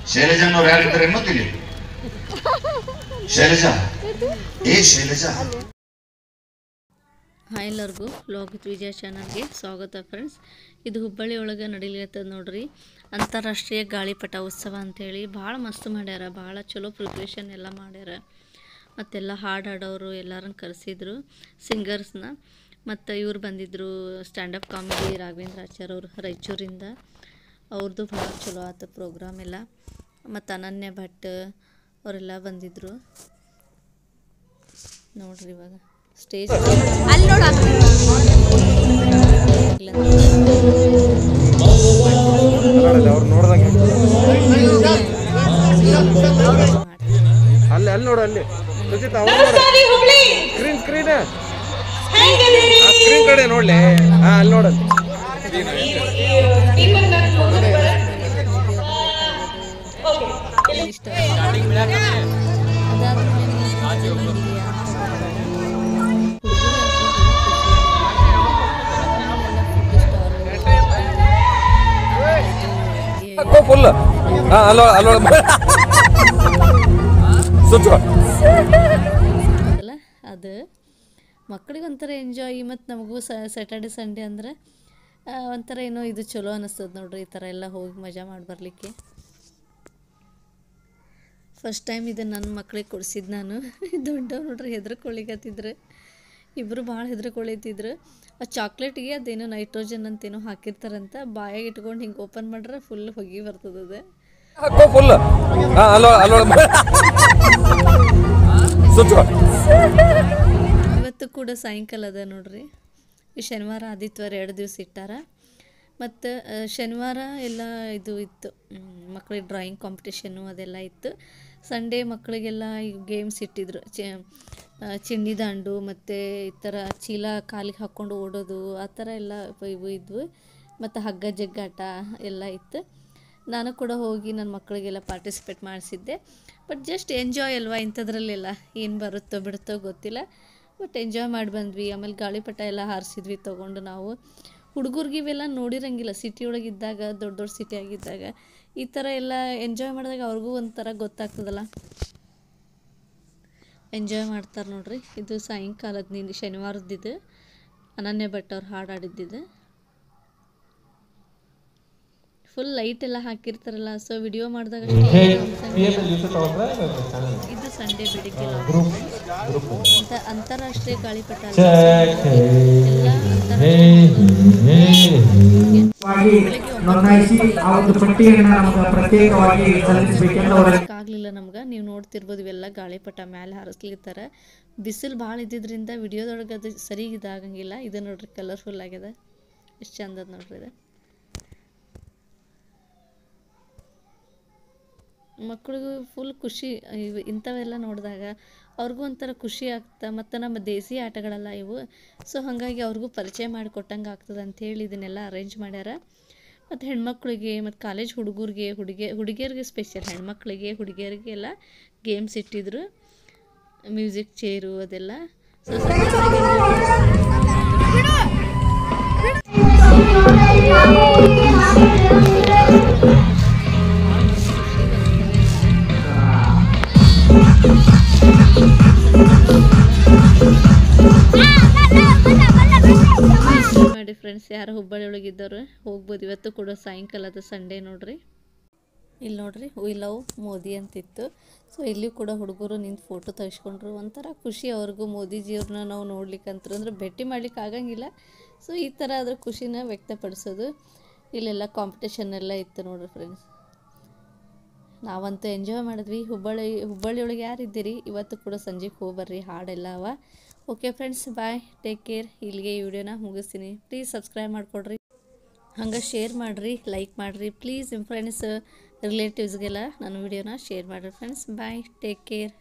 ಶೈಲಜಾನವ್ರು ಯಾರಿದ್ದಾರೆ ಅನ್ನೋದಿಲ್ಲ ಶೈಲಜಾ ಏ ಶೈಲಜಾ ಹಾಯ್ ಎಲ್ಲರಿಗೂ ಲಾಗ್ ವಿತ್ ವಿಜಯ ಚಾನಲ್ಗೆ ಸ್ವಾಗತ ಫ್ರೆಂಡ್ಸ್ ಇದು ಹುಬ್ಬಳ್ಳಿ ಒಳಗೆ ನಡೀಲಿರ್ತದೆ ನೋಡ್ರಿ ಅಂತಾರಾಷ್ಟ್ರೀಯ ಗಾಳಿಪಟ ಉತ್ಸವ ಅಂತೇಳಿ ಭಾಳ ಮಸ್ತ್ ಮಾಡ್ಯಾರ ಭಾಳ ಚಲೋ ಪ್ರಿಪ್ರೇಷನ್ ಎಲ್ಲ ಮಾಡ್ಯಾರ ಮತ್ತೆಲ್ಲ ಹಾಡು ಹಾಡೋರು ಎಲ್ಲರನ್ನ ಕರೆಸಿದ್ರು ಸಿಂಗರ್ಸ್ನ ಮತ್ತು ಇವ್ರು ಬಂದಿದ್ದರು ಸ್ಟ್ಯಾಂಡಪ್ ಕಾಮಿಡಿ ರಾಘವೇಂದ್ರ ಆಚಾರ್ಯ ಅವರು ರಾಯಚೂರಿಂದ ಅವ್ರದ್ದು ಭಾಳ ಚಲೋ ಆಯ್ತು ಪ್ರೋಗ್ರಾಮ್ ಎಲ್ಲ ಮತ್ತು ಅನನ್ಯ ಭಟ್ ಅವರೆಲ್ಲ ಬಂದಿದ್ದರು ನೋಡ್ರಿ ಇವಾಗ ಸ್ಟೇಜ್ ಅಲ್ಲಿ ನೋಡ ಅವ್ರು ನೋಡ್ದಂಗೆ ಅಲ್ಲಿ ಅಲ್ಲಿ ನೋಡು ಅಲ್ಲಿ ಸುಜಿತ್ ಅವ್ರು ನೋಡು ಸ್ಕ್ರೀನ್ ಸ್ಕ್ರೀನ್ ಆ ಸ್ಕ್ರೀನ್ ಕಡೆ ನೋಡ್ಲಿ ಹಾ ಅಲ್ಲಿ ನೋಡು ಫುಲ್ ಹಾ ಅಲ್ಲೋ ಅಲ್ಲೋ ಸುಚ್ಚು ಅಲ್ಲ ಅದು ಮಕ್ಳಿಗೆ ಒಂಥರ ಎಂಜಾಯ್ ಮತ್ತು ನಮಗೂ ಸ್ಯಾಟರ್ಡೆ ಸಂಡೇ ಅಂದ್ರೆ ಆ, ಒಂಥರ ಏನೋ ಇದು ಚಲೋ ಅನ್ನಿಸ್ತದೆ ನೋಡ್ರಿ ಈ ಥರ ಎಲ್ಲ ಹೋಗಿ ಮಜಾ ಮಾಡಿ ಬರಲಿಕ್ಕೆ ಫಸ್ಟ್ ಟೈಮ್ ಇದು ನನ್ನ ಮಕ್ಳಿಗೆ ಕೊಡ್ಸಿದ್ದು ನಾನು ದೊಡ್ಡವ್ ನೋಡ್ರಿ ಹೆದ್ರಕೊಳ್ಳಿಕತ್ತಿದ್ರು ಇಬ್ಬರು ಭಾಳ ಹೆದ್ರಕೊಳ್ಳಿತಿದ್ರು ಆ ಚಾಕ್ಲೇಟಿಗೆ ಅದೇನೋ ನೈಟ್ರೋಜನ್ ಅಂತೇನೋ ಹಾಕಿರ್ತಾರಂತ ಬಾಯಾಗ ಇಟ್ಕೊಂಡು ಹಿಂಗೆ ಓಪನ್ ಮಾಡ್ರೆ ಫುಲ್ ಹೊಗೆ ಬರ್ತದೆ ಅದು ಹಾಕೋ ಫುಲ್ ಹಾ ಅಲ್ಲೋ ಅಲ್ಲೋ ಸುಚ್ಚು ಇವತ್ತು ಕೂಡ ಸಾಯಂಕಾಲ ಅದ ನೋಡ್ರಿ ಈ ಶನಿವಾರ ಆದಿತ್ಯವಾರ ಎರಡು ದಿವಸ ಇಟ್ಟಾರ ಮತ್ತು ಶನಿವಾರ ಎಲ್ಲ ಇದು ಇತ್ತು ಮಕ್ಕಳಿಗೆ ಡ್ರಾಯಿಂಗ್ ಕಾಂಪಿಟೇಷನ್ನು ಅದೆಲ್ಲ ಇತ್ತು ಸಂಡೇ ಮಕ್ಕಳಿಗೆಲ್ಲ ಈ ಗೇಮ್ಸ್ ಇಟ್ಟಿದ್ರು ಚೆ ಆ, ಚಿನ್ನಿ ದಾಂಡು ಮತ್ತು ಈ ಥರ ಚೀಲ ಕಾಲಿಗೆ ಹಾಕ್ಕೊಂಡು ಓಡೋದು ಆ ಥರ ಎಲ್ಲ ಇವು ಇದ್ವು ಮತ್ತು ಹಗ್ಗ ಜಗ್ಗಾಟ ಎಲ್ಲ ಇತ್ತು ನಾನು ಕೂಡ ಹೋಗಿ ನನ್ನ ಮಕ್ಕಳಿಗೆಲ್ಲ ಪಾರ್ಟಿಸಿಪೇಟ್ ಮಾಡಿಸಿದ್ದೆ ಬಟ್ ಜಸ್ಟ್ ಎಂಜಾಯ್ ಅಲ್ವಾ ಇಂಥದ್ರಲ್ಲೆಲ್ಲ ಏನು ಬರುತ್ತೋ ಬಿಡುತ್ತೋ ಗೊತ್ತಿಲ್ಲ ಬಟ್ ಎಂಜಾಯ್ ಮಾಡಿ ಬಂದ್ವಿ ಆಮೇಲೆ ಗಾಳಿಪಟ ಎಲ್ಲ ಹಾರಿಸಿದ್ವಿ ತೊಗೊಂಡು ನಾವು ಹುಡುಗರಿಗೆ ಇವೆಲ್ಲ ನೋಡಿರಂಗಿಲ್ಲ ಸಿಟಿ ಒಳಗೆ ಇದ್ದಾಗ ದೊಡ್ಡ ದೊಡ್ಡ ಸಿಟಿ ಆಗಿದ್ದಾಗ ಈ ಥರ ಎಲ್ಲ ಎಂಜಾಯ್ ಮಾಡಿದಾಗ ಅವ್ರಿಗೂ ಒಂಥರ ಗೊತ್ತಾಗ್ತದಲ್ಲ ಎಂಜಾಯ್ ಮಾಡ್ತಾರೆ ನೋಡ್ರಿ ಇದು ಸಾಯಂಕಾಲದ ನೀನು ಶನಿವಾರದ್ದಿದ್ದು ಅನನ್ಯ ಭಟ್ ಅವ್ರು ಹಾಡು ಹಾಡಿದ್ದಿದ್ದು ಫುಲ್ ಲೈಟ್ ಎಲ್ಲ ಹಾಕಿರ್ತಾರಲ್ಲ ಸೊ ವಿಡಿಯೋ ಮಾಡಿದಾಗ ಇದು ಸಂಡೇ ಬೆಳಿಗ್ಗೆ ಅಂತ ಅಂತಾರಾಷ್ಟ್ರೀಯ ಗಾಳಿಪಟ ಅಲ್ಲ. ಎಲ್ಲ ವಾಗಿ ನೋಂದಾಯಿಸಿ ಆ ಒಂದು ಪಟ್ಟಿಯನ್ನು ನಮಗೆ ಪ್ರತ್ಯೇಕವಾಗಿ ಸಲ್ಲಿಸಬೇಕೆಂದು ಅವರ ಆಗ್ಲಿಲ್ಲ ನಮ್ಗೆ ನೀವು ನೋಡ್ತಿರ್ಬೋದು ಇವೆಲ್ಲ ಗಾಳಿಪಟ ಮ್ಯಾಲೆ ಹಾರಿಸ್ಲಿತ್ತಾರ ಬಿಸಿಲು ಭಾಳ ಇದ್ದಿದ್ರಿಂದ ವಿಡಿಯೋದೊಳಗೆ ಅದು ಸರಿ ಇದಾಗಂಗಿಲ್ಲ ಇದು ನೋಡ್ರಿ ಕಲರ್ಫುಲ್ ಆಗ್ಯದ ಎಷ್ಟು ಚಂದ ಅದ ನೋಡ್ರಿ ಇದು ಮಕ್ಳಿಗೂ ಫುಲ್ ಖುಷಿ ಇವು ಇಂಥವೆಲ್ಲ ನೋಡಿದಾಗ ಅವ್ರಿಗೂ ಒಂಥರ ಖುಷಿ ಆಗ್ತಾ ಮತ್ತು ನಮ್ಮ ದೇಸಿ ಆಟಗಳಲ್ಲ ಇವು ಸೊ ಹಾಗಾಗಿ ಅವ್ರಿಗೂ ಪರಿಚಯ ಮಾಡಿಕೊಟ್ಟಂಗೆ ಆಗ್ತದೆ ಅಂಥೇಳಿ ಇದನ್ನೆಲ್ಲ ಅರೇಂಜ್ ಮಾಡ್ಯಾರ ಮತ್ತು ಹೆಣ್ಮಕ್ಳಿಗೆ ಮತ್ತು ಕಾಲೇಜ್ ಹುಡುಗರಿಗೆ ಹುಡುಗಿ ಹುಡುಗಿಯರಿಗೆ ಸ್ಪೆಷಲ್ ಹೆಣ್ಮಕ್ಳಿಗೆ ಹುಡುಗಿಯರಿಗೆ ಎಲ್ಲ ಗೇಮ್ಸ್ ಇಟ್ಟಿದ್ರು ಮ್ಯೂಸಿಕ್ ಚೇರು ಅದೆಲ್ಲ ಸೊ ಮಾಡಿ ಫ್ರೆಂಡ್ಸ್ ಯಾರು ಹುಬ್ಬಳ್ಳಿ ಒಳಗಿದ್ದವ್ರು ಹೋಗ್ಬೋದು ಇವತ್ತು ಕೂಡ ಸಾಯಂಕಾಲದ ಸಂಡೇ ನೋಡ್ರಿ ಇಲ್ಲಿ ನೋಡ್ರಿ ವಿ ಲವ್ ಮೋದಿ ಅಂತಿತ್ತು ಸೊ ಇಲ್ಲಿ ಕೂಡ ಹುಡುಗರು ನಿಂತು ಫೋಟೋ ತೆಗೆಸ್ಕೊಂಡ್ರು ಒಂಥರ ಖುಷಿ ಅವ್ರಿಗೂ ಮೋದಿಜಿಯವ್ರನ್ನ ನಾವು ನೋಡ್ಲಿಕ್ಕಂತರು ಅಂದ್ರೆ ಭೇಟಿ ಮಾಡ್ಲಿಕ್ಕೆ ಆಗಂಗಿಲ್ಲ ಸೊ ಈ ಥರ ಅದ್ರ ಖುಷಿನ ವ್ಯಕ್ತಪಡಿಸೋದು ಇಲ್ಲೆಲ್ಲ ಕಾಂಪಿಟೇಷನ್ ಎಲ್ಲ ಇತ್ತು ನೋಡ್ರಿ ಫ್ರೆಂಡ್ಸ್ ನಾವಂತೂ ಎಂಜಾಯ್ ಮಾಡಿದ್ವಿ ಹುಬ್ಬಳ್ಳಿ ಹುಬ್ಬಳ್ಳಿ ಒಳಗೆ ಯಾರಿದ್ದೀರಿ ಇವತ್ತು ಕೂಡ ಸಂಜೆಗೆ ಹೋಗ್ಬರ್ರಿ ಹಾಡೆಲ್ಲ ಅವ okay friends bye take care ಇಲ್ಲಿಗೆ ಈ ವಿಡಿಯೋನ ಮುಗಿಸ್ತೀನಿ ಪ್ಲೀಸ್ ಸಬ್ಸ್ಕ್ರೈಬ್ ಮಾಡಿಕೊಡ್ರಿ ಹಂಗೆ ಶೇರ್ ಮಾಡಿರಿ ಲೈಕ್ ಮಾಡಿರಿ ಪ್ಲೀಸ್ ನಿಮ್ಮ ಫ್ರೆಂಡ್ಸ್ ರಿಲೇಟಿವ್ಸ್ಗೆಲ್ಲ ನನ್ನ ವಿಡಿಯೋನ ಶೇರ್ ಮಾಡಿರಿ ಫ್ರೆಂಡ್ಸ್ ಬಾಯ್ ಟೇಕ್ ಕೇರ್